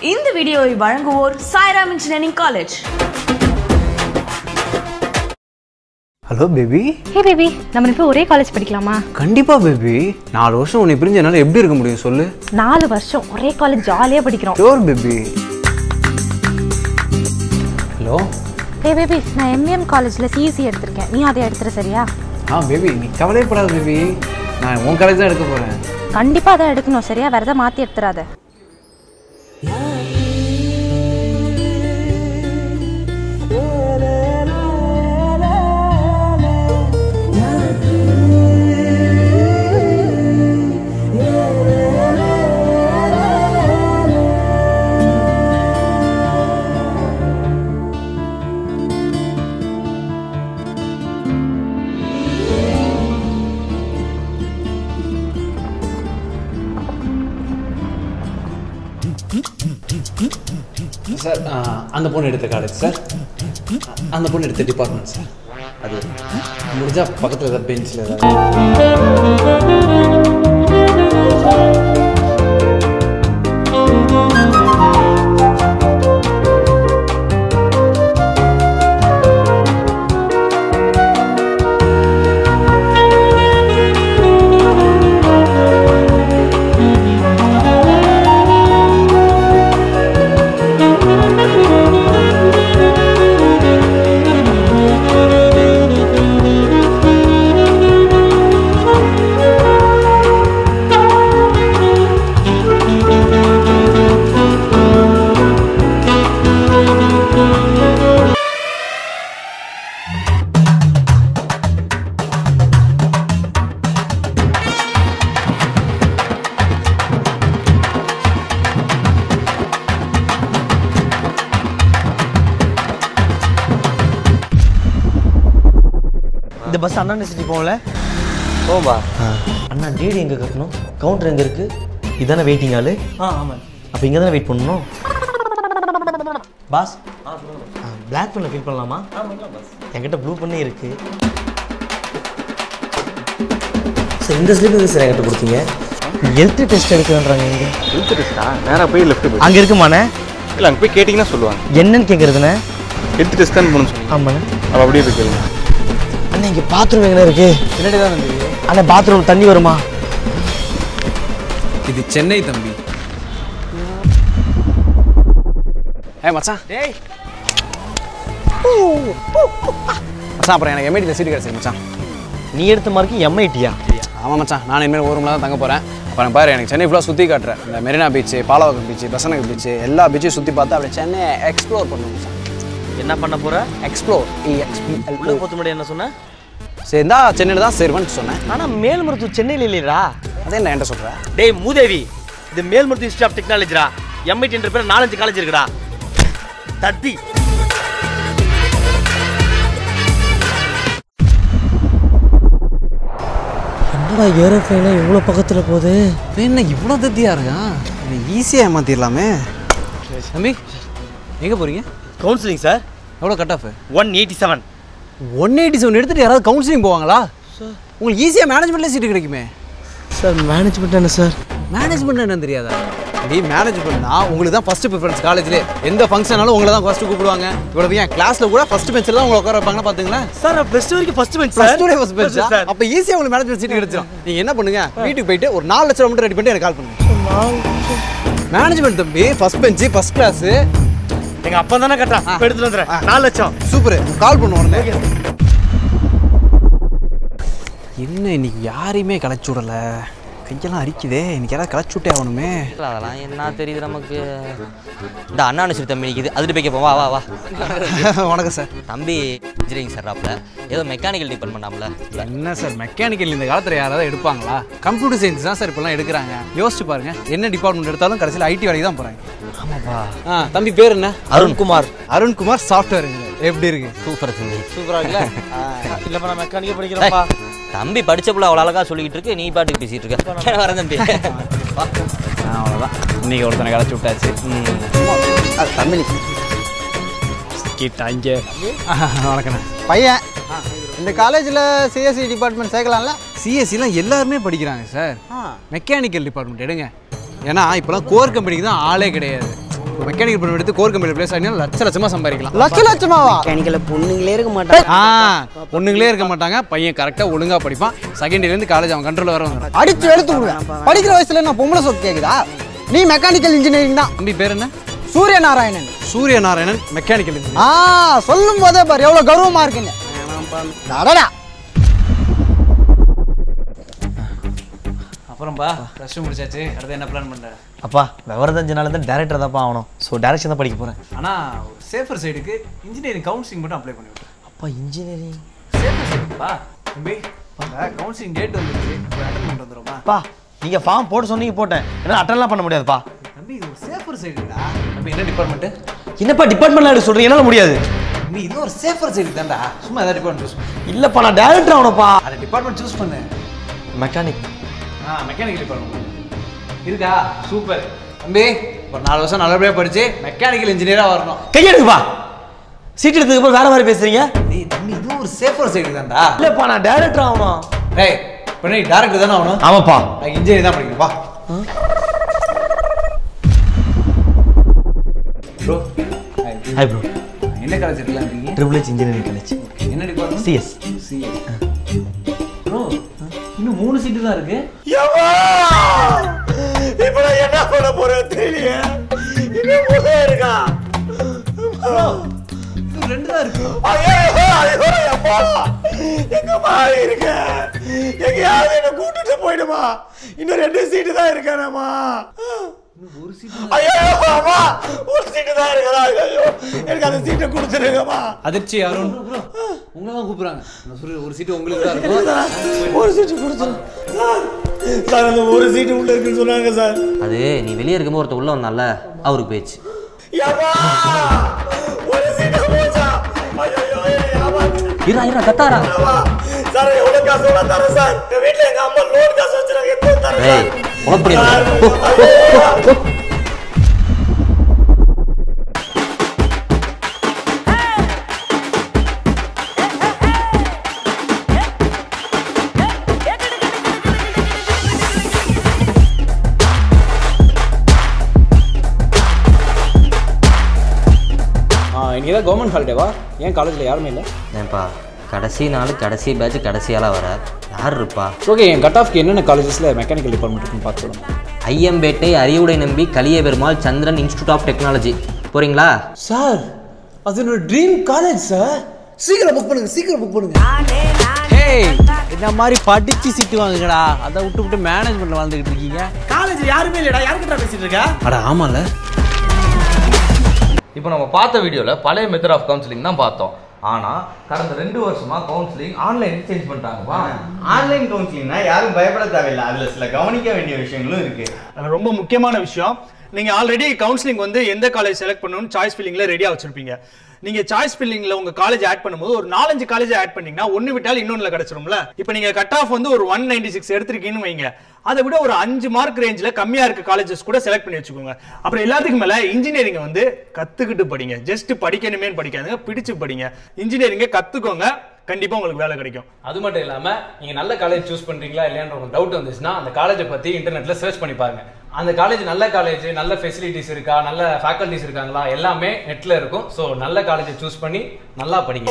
இந்த வீடியோவை வழங்குவோர் Sairam engineering college hello baby hey baby நம்ம இப்போ ஒரே காலேஜ் படிக்கலாமா கண்டிப்பா பேபி நாலு வருஷம் உன்னை பிரிஞ்சு என்னால் எப்படி இருக்க முடியும் சொல்லு நாலு வருஷம் ஒரே காலேஜ் ஜாலியாக படிக்கிறோம் sure baby hello hey baby நான் எம்ஏஎம் காலேஜில் சிஎஸ்சி எடுத்திருக்கேன் நீ அதை எடுத்துற சரியா ஆ பேபி நீ கவலைப்படாத பேபி நான் உன் காலேஜ் தான் எடுக்க போகிறேன் கண்டிப்பாக அதை எடுக்கணும் சரியா வேறு எதாவது மாற்றி எடுத்துறாத சார் அந்த பொண்ணு எடுத்த காலேஜ் சார் அந்த பொண்ணு எடுத்த டிபார்ட்மெண்ட் சார் அது முடிஞ்சா பக்கத்தில் ஏதாவது பெஞ்சில் ஏதாவது இந்த பஸ் அண்ணா யூனிவர்சிட்டி போகல போம்பா அண்ணா டிடி எங்கே கட்டணும் கவுண்டர் எங்கே இருக்கு இதானே வெயிட்டிங் ஆளு ஆ ஆமாம் அப்போ இங்கே தானே வெயிட் பண்ணணும் பாஸ் பிளாக் பண்ண ஃபில் பண்ணலாமா என்கிட்ட ப்ளூ பண்ணே இருக்கு சார் இந்த ஸ்லிப் எதுக்கு சார் என்கிட்ட கொடுத்தீங்க ஹெல்த் டெஸ்ட் எடுக்கிறேன்றாங்க இங்கே ஹெல்த் டெஸ்ட்டா நேராக போய் லெஃப்ட் போய் அங்கே இருக்குமாண்ணே இல்லை அங்கே போய் கேட்டிங்கன்னா சொல்லுவாங்க என்னன்னு கேட்குறதுண்ணே ஹெல்த் டெஸ்ட் தான் போகணும்னு சொல்லுவாங்க ஆமாண்ணே அப்போ அப்படியே போய் கேளுங்க அண்ணா இங்கே பாத்ரூம் எங்கே இருக்கு பின்னாடி தான் நம்பி அண்ணா பாத்ரூம் தண்ணி வருமா இது சென்னை தம்பி ஏ மச்சான் டேய் மச்சான் அப்புறம் எனக்கு எம்ஐடியில் சீட்டு கிடச்சிருக்கு மச்சான் நீ எடுத்த மார்க்கு எம்ஐடியா ஆமாம் மச்சான் நான் இனிமேல் ஒரு ரூமில் தான் தங்க போகிறேன் அப்புறம் பாரு எனக்கு சென்னை ஃபுல்லாக சுற்றி காட்டுறேன் இந்த Marina beach Palavakkam beach Besant Nagar beach எல்லா பீச்சையும் சுற்றி பார்த்து அப்படியே சென்னை எக்ஸ்ப்ளோர் பண்ணணும் மச்சான் என்ன பண்ண போற எக்ஸ்ப்ளோர் உள்ள எக்ஸ்ப்ளோர் போத்து முன்னாடி என்ன சொன்ன சேர்ந்தா சென்னையில் தான் சேருவேன்னு சொன்னேன் ஆனா மேல்மருத்துவ சென்னையில் இல்லையடா அதே நான் என்கிட்ட சொல்கிறேன் டேய் மூதேவி இது மேல்மருத்துவ இன்ஸ்டியூட் ஆஃப் டெக்னாலஜிடா எம்ஐடி என்ற பேர் நாலஞ்சு காலேஜ் இருக்குடா தத்தி என்னடா ஏரோப்ளைன்லாம் இவ்வளோ பக்கத்தில் போகுது என்ன இவ்வளோ தத்தியாக இருக்கான் ஈஸியாக ஏமாத்திடலாமே தம்பி எங்கே போகிறீங்க கவுன்சிலிங் சார் எவ்வளோ cut off one eighty seven one eighty seven எடுத்துகிட்டு யாராவது கவுன்சிலிங் போவாங்களா உங்களுக்கு ஈஸியாக மேனேஜ்மெண்ட்லேயே சீட்டு கிடைக்குமே சார் மேனேஜ்மெண்ட் என்ன சார் மேனேஜ்மெண்ட் என்னன்னு தெரியாதா நீ மேனேஜ்மெண்ட்னா உங்களுக்கு தான் ஃபர்ஸ்ட் ப்ரிஃபரன்ஸ் காலேஜ்லேயே எந்த ஃபங்க்ஷனாலும் உங்களை தான் ஃபர்ஸ்ட் கூப்பிடுவாங்க இவ்வளவு ஏன் கிளாஸில் கூட ஃபர்ஸ்ட் பெஞ்சில் தான் உங்களை உட்கார வைப்பாங்கன்னா பார்த்துங்களேன் சார் பெஸ்ட் வரைக்கும் first bench first day first பெஞ்சா அப்போ ஈஸியாக உங்களுக்கு மேனேஜ்மெண்ட் சீட் கிடைச்சிடும் நீங்கள் என்ன பண்ணுங்க வீட்டுக்கு போயிட்டு ஒரு நாலு லட்சம் மட்டும் ரெடி பண்ணிட்டு எனக்கு கால் பண்ணுங்க மேனேஜ்மெண்ட் தம்பி ஃபர்ஸ்ட் பெஞ்சு ஃபர்ஸ்ட் கிளாஸ் எங்க அப்பா தானே கட்டான் இப்ப எடுத்துட்டு வந்துடுறேன் நாலு லட்சம் சூப்பர் கால் பண்ணு உடனே என்ன இன்னைக்கு யாரையுமே களைச்சு விடல கையெல்லாம் அரிக்குதே இன்னைக்கு யாராவது களைச்சு விட்டே ஆகணுமே அதெல்லாம் என்ன தெரியுது நமக்கு இந்த அண்ணா யூனிவர்சிட்டி தம்பி நிற்கிது அதுட்டு போய் கேட்போம் வா வா வா வணக்கம் சார் தம்பி இன்ஜினியரிங் சார் ஆப்ல ஏதோ மெக்கானிக்கல் டிபார்ட்மெண்ட் என்ன சார் மெக்கானிக்கல் இந்த காலத்தில் யாராவது எடுப்பாங்களா கம்ப்யூட்டர் சயின்ஸ் தான் சார் இப்போலாம் எடுக்கிறாங்க யோசிச்சு பாருங்க என்ன டிபார்ட்மெண்ட் எடுத்தாலும் கடைசியில் ஐடி வேலைக்கு தான் போகிறாங்க ஆமாப்பா ஆ தம்பி பேர் என்ன அருண்குமார் அருண்குமார் சாஃப்ட்வேர் எப்படி இருக்கு சூப்பர் தம்பி சூப்பரா இருக்குல்ல இல்லைப்பா நான் மெக்கானிக்கே படிக்கிறேன்ப்பா தம்பி படிச்ச புள்ள அவ்வளோ அழகா சொல்லிக்கிட்டு இருக்கு நீ பாட்டுக்கு பேசிட்டு இருக்க வரேன் தம்பி வா. அவ்வளோதான் இன்னைக்கு ஒருத்தனை களைச்சு விட்டாச்சு தமிழ் கிட்டாங்க வணக்கண்ணா பையன் இந்த காலேஜில் சிஎஸ்சி டிபார்ட்மெண்ட் சேர்க்கலாம்ல சிஎஸ்சிலாம் எல்லாருமே படிக்கிறாங்க சார் மெக்கானிக்கல் டிபார்ட்மெண்ட் எடுங்க ஏன்னா இப்போலாம் கோர் கம்பெனிக்கு தான் ஆளே கிடையாது மெக்கானிக்கல் டிபார்ட்மெண்ட் எடுத்து கோர் கம்பெனி பிளேஸ் ஆகினா லட்ச லட்சமாக சம்பாதிக்கலாம் லட்ச லட்சமாவா மெக்கானிக்கல பொண்ணுங்களே இருக்க மாட்டாங்க ஆ பொண்ணுங்களே இருக்க மாட்டாங்க பையன் கரெக்டாக ஒழுங்காக படிப்பான் செகண்ட் இயர்லேருந்து காலேஜ் அவன் கண்ட்ரோல் வர வந்துடும் அடிச்சு வெளுத்து விடுவேன் படிக்கிற வயசுல நான் பொம்பளை சொத்து கேக்குதா நீ மெக்கானிக்கல் இன்ஜினியரிங் தான் தம்பி பேர் என்ன சூரிய நாராயணன் சூரிய நாராயணன் மெக்கானிக்கல் இன்ஜினியர் ஆ சொல்லும் போதே பாரு எவ்வளவு கௌரவமா இருக்குன்னு அடடா அப்புறம்பா ப்ளஸ் டூ முடிச்சாச்சு அடுத்து என்ன பிளான் பண்ணுற அப்பா விவரம் தெரிஞ்சனால தான் டேரக்டர் தான்ப்பா ஆகணும் ஸோ டேரக்ஷன் தான் படிக்க போகிறேன் ஆனால் சேஃபர் சைடுக்கு இன்ஜினியரிங் கவுன்சிலிங் மட்டும் அப்ளை பண்ணி விட்டேன் அப்பா இன்ஜினியரிங் சேஃபர் சைடுப்பா தம்பி கவுன்சிலிங் டேட் வந்துருச்சு அட்டன் பண்ணிட்டு வந்துடும்மா அப்பா நீங்கள் ஃபார்ம் போட்டு சொன்னீங்க போட்டேன் ஏன்னா அட்டன்லாம் பண்ண முடியாதுப்பா தம்பி இது ஒரு சேஃபர் சைடுடா தம்பி என்ன டிபார்ட்மெண்ட்டு என்னப்பா டிபார்ட்மெண்ட்ல எடுக்க சொல்கிறீங்க என்னால் முடியாது நீ இது ஒரு சேஃபர் சைடு தான்டா சும்மா ஏதாவது டிபார்ட்மெண்ட் சூஸ் பண்ணு இல்லைப்பா நான் டேரக்டர் ஆகணும்ப்பா அந்த டிபார்ட்மெண்ட் சூஸ் பண்ணு மெக்கானிக் ஆ மெக்கானிக்கல் டிபார்ட்மெண்ட் இருக்கா சூப்பர் தம்பி ஒரு நாலு வருஷம் நல்லபடியாக படிச்சு மெக்கானிக்கல் இன்ஜினியராக வரணும் கையெடுக்குப்பா சீட் எடுத்ததுக்கு வேற மாதிரி பேசுறீங்க நீ தம்பி இது ஒரு சேஃபர் சைடு தான்டா இல்லைப்பா நான் டேரக்டர் ஆகணும் டேய் இப்போ நீ டேரக்டர் தானே ஆகணும் ஆமாப்பா நான் இன்ஜினியர் தான் படிக்கணும் வா ப்ரோ ஹாய் ப்ரோ என்ன காலேஜ் இருக்கலாம் இருக்கீங்க ட்ரிபிள் ஹெச் இன்ஜினியரிங் காலேஜ் என்ன டிபார்ட்மெண்ட் சிஎஸ் சிஎஸ் ப்ரோ இன்னும் மூணு சீட்டு தான் இருக்கு இப்போ நான் என்ன பண்ண போறேன் தெரியல இன்னும் மூணே இருக்கா இன்னும் ரெண்டு தான் இருக்கு ஐயோ ஐயோ அப்பா எங்கம்மா இருக்க எங்கேயாவது என்ன கூட்டிட்டு போயிடுமா இன்னும் ரெண்டு சீட்டு தான் இருக்கானம்மா ஒரு சீட்டு ஐயோ அம்மா ஒரு சீட்டு தான் இருக்கா ஐயோ எனக்கு அந்த சீட்டை கொடுத்துருங்கம்மா அதிர்ச்சி யாரும் உங்களை தான் கூப்பிடுறாங்க நான் சொல்றேன் ஒரு சீட்டு உங்களுக்கு தான் இருக்கும் ஒரு சீட்டு கொடுத்துரு சார் சார் அந்த ஒரு சீட்டு உள்ள இருக்குன்னு சொன்னாங்க சார் அது நீ வெளியே இருக்கும்போது ஒருத்தர் உள்ள வந்தால அவருக்கு போயிடுச்சு ஏம்மா ஒரு சீட்டு போச்சா ஐயோ ஏமா இரா இரா கத்தாரா சார் எவ்வளவு காசு வேணா தரேன் சார் எங்க வீட்டுல எங்க அம்மா லோன் காசு வச்சிருக்காங்க எப்போ தரேன் ஏய் உனப்படி ஆ இன்னைக்கு தான் கவர்மெண்ட் ஹாலிடேவா ஏன் காலேஜில் யாருமே இல்லை ஏன்பா கடைசி நாள் கடைசி பேட்ச் கடைசியால வர யார் இருப்பா ஓகே என் கட் ஆஃப்க்கு என்னென்ன காலேஜஸில் மெக்கானிக்கல் டிபார்ட்மெண்ட் இருக்குன்னு பார்த்து சொல்லுங்க Aiyampettai Ariyudai Nambi Kaliya Perumal Chandran institute of technology போறீங்களா சார் அது என்னோட ட்ரீம் காலேஜ் சார் சீக்கிரம் புக் பண்ணுங்க சீக்கிரம் புக் பண்ணுங்க ஏய் இந்த மாதிரி படிச்சு சீட்டு வாங்குங்கடா அதை விட்டு விட்டு மேனேஜ்மெண்ட்ல வாழ்ந்துகிட்டு இருக்கீங்க காலேஜ் யாருமே இல்லடா யார்கிட்ட பேசிட்டு இருக்க அட ஆமால இப்போ நம்ம பார்த்த வீடியோவில் பழைய மெத்தட் ஆஃப் கவுன்சிலிங் தான் பார்த்தோம் ஆனால் கடந்த ரெண்டு வருஷமா கவுன்சிலிங் ஆன்லைன் சேஞ்ச் பண்ணிட்டாங்கப்பா ஆன்லைன் கவுன்சிலிங்னா யாரும் பயப்பட தேவையில்லை அதுல சில கவனிக்க வேண்டிய விஷயங்களும் இருக்கு அது ரொம்ப முக்கியமான விஷயம் நீங்க ஆல்ரெடி கவுன்சிலிங் வந்து எந்த காலேஜ் செலக்ட் பண்ணணும்னு சாய்ஸ் ஃபில்லிங்ல ரெடியா வச்சிருப்பீங்க நீங்க சாய்ஸ் ஃபில்லிங்ல உங்க காலேஜ் ஆட் பண்ணும்போது ஒரு நாலஞ்சு காலேஜ் ஆட் பண்ணீங்கன்னா ஒன்னு விட்டால் இன்னொன்னுல கிடைச்சிரும்ல இப்போ நீங்க கட் ஆஃப் வந்து ஒரு ஒன் நைன்டி சிக்ஸ் எடுத்திருக்கீங்கன்னு வைங்க அதை விட ஒரு அஞ்சு மார்க் ரேஞ்சில் கம்மியா இருக்க காலேஜஸ் கூட செலக்ட் பண்ணி வச்சுக்கோங்க அப்புறம் எல்லாத்துக்கும் மேல இன்ஜினியரிங் வந்து கத்துக்கிட்டு படிங்க ஜஸ்ட் படிக்கணுமேன்னு படிக்காதுங்க பிடிச்சு படிங்க இன்ஜினியரிங்கை கத்துக்கோங்க கண்டிப்பா உங்களுக்கு வேலை கிடைக்கும் அது மட்டும் இல்லாமல் நீங்கள் நல்ல காலேஜ் சூஸ் பண்ணுறீங்களா இல்லையான்ற உங்களுக்கு டவுட் வந்துச்சுன்னா அந்த காலேஜை பற்றி இன்டர்நெட்டில் சர்ச் பண்ணி பாருங்க அந்த காலேஜ் நல்ல காலேஜ் நல்ல ஃபெசிலிட்டிஸ் இருக்கா நல்ல ஃபேக்கல்ட்டிஸ் இருக்காங்களா எல்லாமே நெட்டில் இருக்கும் ஸோ நல்ல காலேஜை சூஸ் பண்ணி நல்லா படிங்க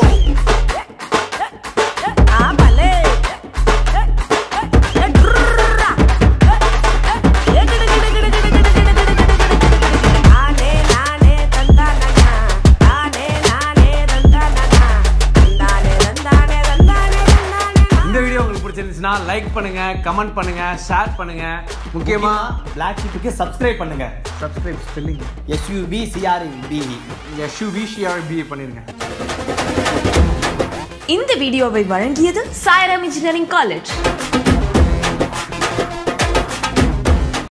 இந்த வீடியோ உங்களுக்கு பிடிச்சிருந்துச்சுன்னா லைக் பண்ணுங்க கமெண்ட் பண்ணுங்க ஷேர் பண்ணுங்க முக்கியமா பிளாக் ஷீப்புக்கு சப்ஸ்கிரைப் பண்ணுங்க subscribe spelling SUB CRE BE எஸ்யூவிஷிஆர்பி பண்ணிருங்க இந்த வீடியோவை வழங்கியது சாய்ராம் இன்ஜினியரிங் காலேஜ்